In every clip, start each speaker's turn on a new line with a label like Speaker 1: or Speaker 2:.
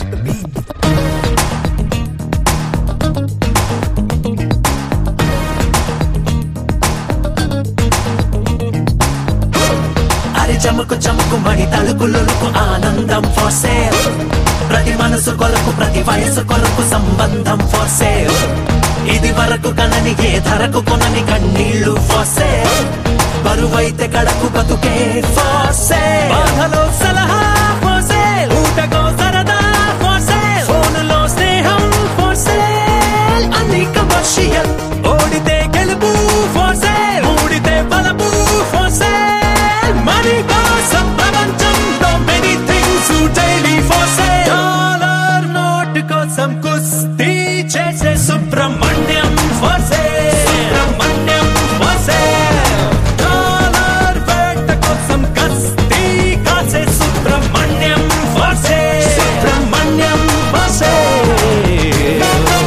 Speaker 1: అరి చముకు చముకు మడి తలుకులకు ఆనందం ఫర్ సేల్ ప్రతి మనసు కొరకు ప్రతి వయసు కొరకు సంబంధం ఫర్ సేల్ ఇది వరకు కనని ఏ ధరకు కొనని కన్నీళ్లు ఫర్ సేల్ బరువైతే కడకు బతుకే ఫర్ సేల్ బాధలో సలహా ఫర్ సేల్ ఊటకో సరదా ఫర్ సేల్ ఫోనులో స్నేహం ఫర్ సేల్ అన్ని కమర్షియల్ ఓడితే గెలుపు ఫర్ సేల్ ఊడితే బలపు ఫర్ సేల్ మనీ కోసం ప్రపంచంలో many things daily for sale dollar note కోసం కుస్తీ చేసే Subrahmanyam for sale Subrahmanyam for sale dollar వేట కోసం కస్తీ కాసే Subrahmanyam for sale Subrahmanyam for sale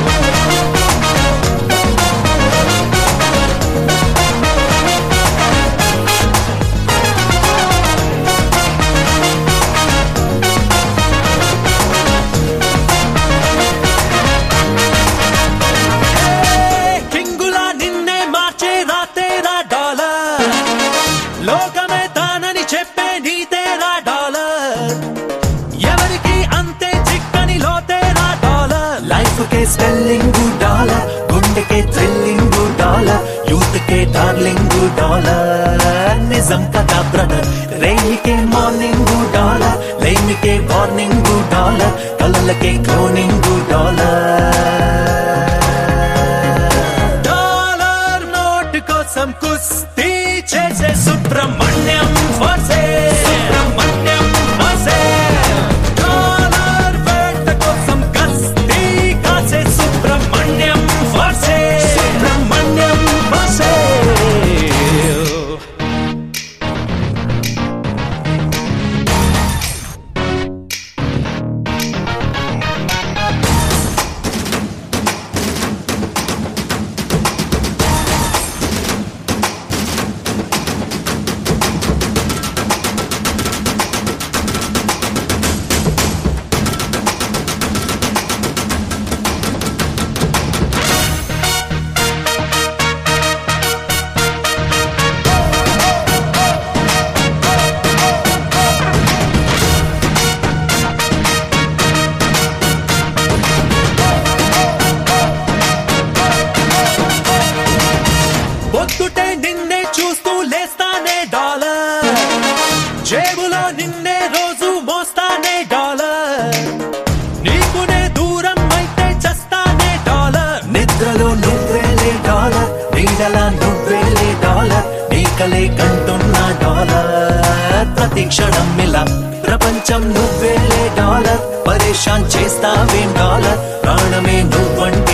Speaker 1: కింగులా నిన్నే మార్చే రాతేరా డాలర్ లోకమే తానని చెప్పే నీతేరా డాలర్ ఎవరికి అంతే చిక్కని లోతేరా డాలర్ లైఫ్ కే స్పెల్లింగ్ డాలర్ గుండెకే థ్రిల్లింగ్ డాలర్ యూత్ కే డార్లింగ్ డాలర్ నిజం కదా బ్రదర్ రైలుకే మార్నింగ్ డాలర్ లైన్కే వార్నింగ్ డాలర్ కలలకే క్లోనింగ్ డాలర్ డాలర్ నోట్ కోసం కుస్తీ చేసే సుబ్రహ్మణ్యం ఫసే సుబ్రహ్మణ్యం ఫసే డాలర్ వేట కోసం కస్తీ కాసే సుబ్రహ్మణ్యం ఫసే సుబ్రహ్మణ్యం ఫసే పొద్దుటే నిన్నే చూస్తూ లేస్తానే డాలర్ జేబులో నిన్నే రోజు మోస్తానే డాలర్ నీకునే దూరం అయితే చస్తానే డాలర్ నిద్రలో నువ్వేలే డాలర్ నీడలా నువ్వేలే డాలర్ నీకలే కంటున్నా డాలర్ ప్రతి క్షణం ఇలా ప్రపంచం నువ్వేలే డాలర్ పరేషాన్ చేస్తావేం డాలర్ ప్రాణమే నువ్వంటే